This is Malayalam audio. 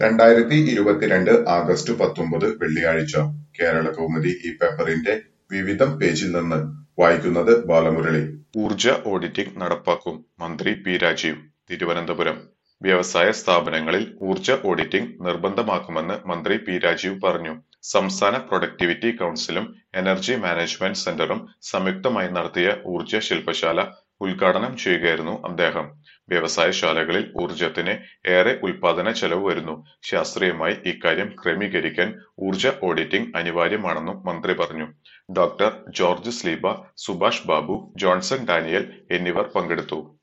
രണ്ടായിരത്തി ഇരുപത്തിരണ്ട് ആഗസ്റ്റ് പത്തൊമ്പത് വെള്ളിയാഴ്ച കേരളകൗമുദി ഈ പേപ്പറിന്റെ വിവിധം പേജിൽ നിന്ന് വായിക്കുന്നത് ബാലമുരളി ഊർജ ഓഡിറ്റിംഗ് നടപ്പാക്കും മന്ത്രി പി രാജീവ് തിരുവനന്തപുരം വ്യവസായ സ്ഥാപനങ്ങളിൽ ഊർജ ഓഡിറ്റിംഗ് നിർബന്ധമാക്കുമെന്ന് മന്ത്രി പി രാജീവ് പറഞ്ഞു സംസ്ഥാന പ്രൊഡക്ടിവിറ്റി കൗൺസിലും എനർജി മാനേജ്മെന്റ് സെന്ററും സംയുക്തമായി നടത്തിയ ഊർജ ശില്പശാല ഉദ്ഘാടനം ചെയ്യുകയായിരുന്നു അദ്ദേഹം വ്യവസായശാലകളിൽ ഊർജത്തിന് ഏറെ ഉൽപാദന ചെലവ് വരുന്നു ശാസ്ത്രീയമായി ഇക്കാര്യം ക്രമീകരിക്കാൻ ഊർജ ഓഡിറ്റിംഗ് അനിവാര്യമാണെന്നും മന്ത്രി പറഞ്ഞു doctor George Sleeba Subhash Babu Johnson Daniel എന്നിവർ പങ്കെടുത്തു